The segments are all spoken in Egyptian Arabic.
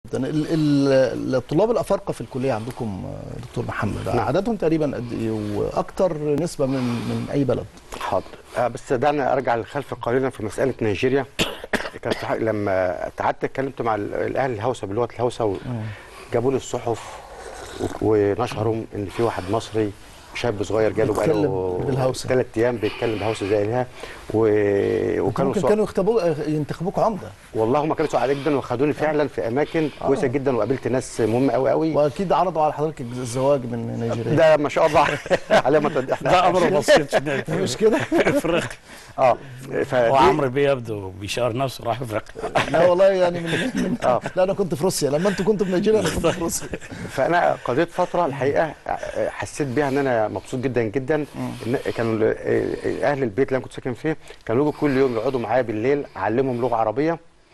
ال- ال- الطلاب الافارقه في الكليه عندكم آه، دكتور محمد عددهم تقريبا قد ايه واكتر نسبه من من اي بلد حاضر آه بس دعنا ارجع للخلف قليلا في مساله نيجيريا كانت في حق- لما قعدت اتكلمت مع ال- الاهل الهوسه بلغه الهوسه وجابوا لي الصحف و- ونشروا ان في واحد مصري شاب صغير جاله بقاله بيتكلم بالهوسة. ثلاث ايام بيتكلم بهوسه زي لها و... وكانوا ممكن صع- كانوا يختبوا ينتخبوك عمده والله هم كانوا سعداء جدا وخدوني فعلا في اماكن كويسه جدا وقابلت ناس مهمه قوي قوي واكيد عرضوا على حضرتك الزواج من نيجيريا ده ما شاء الله على ما تد... احنا ده امر بسيط جدا مش كده في افريقيا اه فدي- وعمرو بيه يبدو بيشار نفسه راح افريقيا لا والله يعني من, من آه. لا انا كنت في روسيا لما انتوا كنتوا في نيجيريا انا كنت في روسيا فانا قضيت فتره الحقيقه حسيت بيها ان انا مبسوط جدا جدا إن كانوا ال- اهل البيت اللي انا كنت ساكن فيه كانوا يجوا كل يوم يقعدوا معايا بالليل اعلمهم لغه عربيه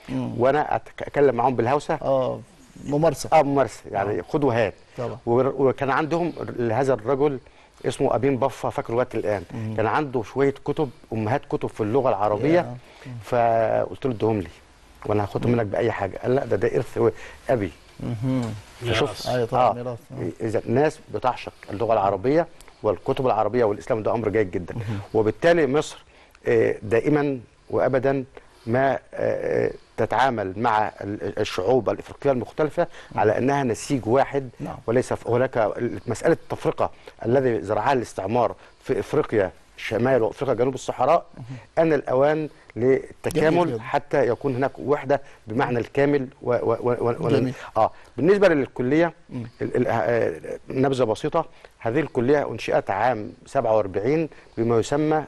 وانا أتك- اتكلم معاهم بالهوسه اه ممارسه اه ممارسه يعني خد وهات طبعا ور- وكان عندهم هذا الرجل اسمه ابين بفا فاكر الوقت الان كان عنده شويه كتب امهات كتب في اللغه العربيه يا. فقلت له ادهم لي وانا هاخدهم منك باي حاجه قال لا ده ده ارث ابي مهم. فشوف ايوه طبعا ميراث آه. اذا الناس بتعشق اللغه العربيه والكتب العربيه والاسلام ده امر جيد جدا وبالتالي مصر آه، دائما وابدا ما آه، آه، تتعامل مع ال- الشعوب الافريقيه المختلفه على انها نسيج واحد نعم. وليس ف- هناك مساله التفرقه الذي زرعها الاستعمار في افريقيا شمال وافريقيا جنوب الصحراء ان الاوان جميل للتكامل جدا. حتى يكون هناك وحده بمعنى الكامل و و و و جميل. اه بالنسبه للكليه ال- ال- آه، نبذه بسيطه هذه الكليه انشئت عام 47 بما يسمى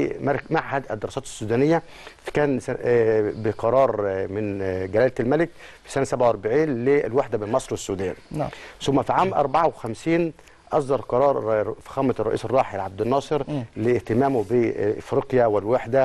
بمعهد الدراسات السودانيه كان سن- آه، بقرار آه، من آه، جلاله الملك في سنه 47 للوحده بين مصر والسودان نعم ثم في عام 54 اصدر قرار فخامه الرئيس الراحل عبد الناصر مم. لاهتمامه بافريقيا والوحده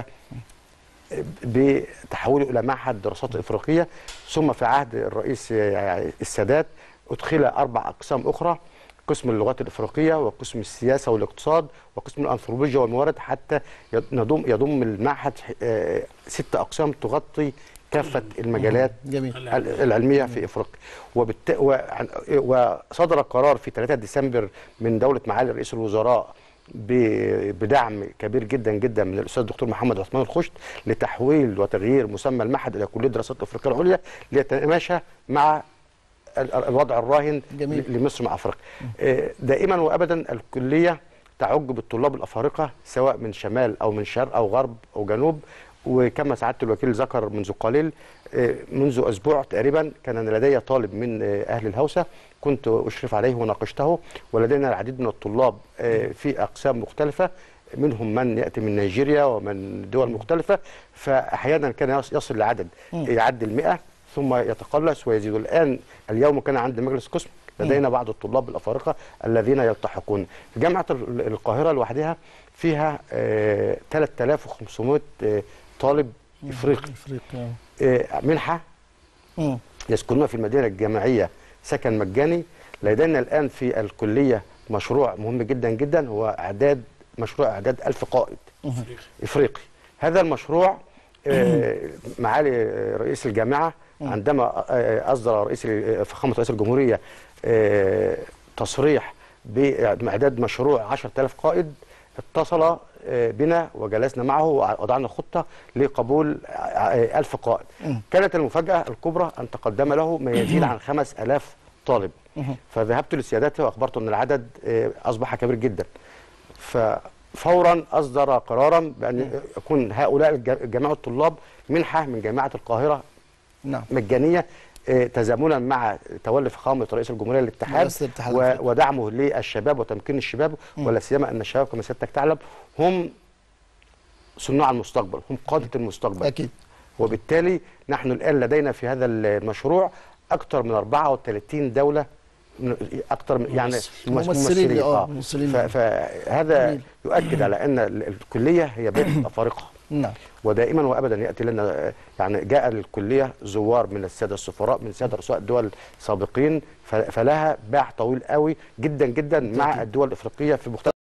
بتحوله الى معهد دراسات افريقيه ثم في عهد الرئيس السادات ادخل اربع اقسام اخرى قسم اللغات الافريقيه وقسم السياسه والاقتصاد وقسم الانثروبولوجيا والموارد حتى يضم يضم المعهد آه، ست اقسام تغطي كافه المجالات جميل ال- العلميه في افريقيا وبالت... وعن- وصدر قرار في 3 ديسمبر من دوله معالي رئيس الوزراء ب... بدعم كبير جدا جدا من الاستاذ الدكتور محمد عثمان الخشت لتحويل وتغيير مسمى المعهد الى كليه دراسات افريقيا العليا ليتماشى مع ال- ال- الوضع الراهن جميل. ل- لمصر مع افريقيا آه، دائما وابدا الكليه تعج بالطلاب الافارقه سواء من شمال او من شرق او غرب او جنوب وكما سعاده الوكيل ذكر منذ قليل آه، منذ اسبوع تقريبا كان لدي طالب من آه، اهل الهوسه كنت اشرف عليه وناقشته ولدينا العديد من الطلاب آه، في اقسام مختلفه منهم من ياتي من نيجيريا ومن دول مختلفه فاحيانا كان يص- يصل لعدد يعدي المئة ثم يتقلص ويزيد الان اليوم كان عند مجلس قسم لدينا بعض الطلاب الافارقه الذين يلتحقون في جامعه ال- القاهره لوحدها فيها آه، 3500 آه، طالب افريقي افريقيا آه، منحه مم. يسكنون في المدينه الجامعيه سكن مجاني لدينا الان في الكليه مشروع مهم جدا جدا هو اعداد مشروع اعداد ألف قائد افريقي هذا المشروع آه، معالي آه، رئيس الجامعه عندما آه، اصدر رئيس ال- فخامه رئيس الجمهوريه آه، تصريح باعداد مشروع 10000 قائد اتصل آه، بنا وجلسنا معه ووضعنا خطه لقبول آه، 1000 قائد كانت المفاجاه الكبرى ان تقدم له ما يزيد عن 5000 طالب فذهبت لسيادته واخبرته ان العدد آه، اصبح كبير جدا ففورا اصدر قرارا بان يكون هؤلاء الج- جميع الطلاب منحه من جامعه القاهره نعم مجانيه آه، تزامنا مع تولي فخامه رئيس الجمهوريه للاتحاد رئاسة الاتحاد و- الأفريقي. ودعمه للشباب وتمكين الشباب ولا سيما ان الشباب كما سيادتك تعلم هم صناع المستقبل هم قاده المستقبل اكيد وبالتالي نحن الان لدينا في هذا المشروع اكثر من 34 دوله من- اكثر من يعني ممثلين. ممس- ممثلين، آه، آه. ممثلين. ف- فهذا جميل. يؤكد على ان ال- الكليه هي بيت الافارقه نعم ودائما وابدا ياتي لنا يعني جاء للكليه زوار من الساده السفراء من ساده رؤساء الدول سابقين ف- فلها باع طويل قوي جدا جدا مع الدول الافريقيه في مختلف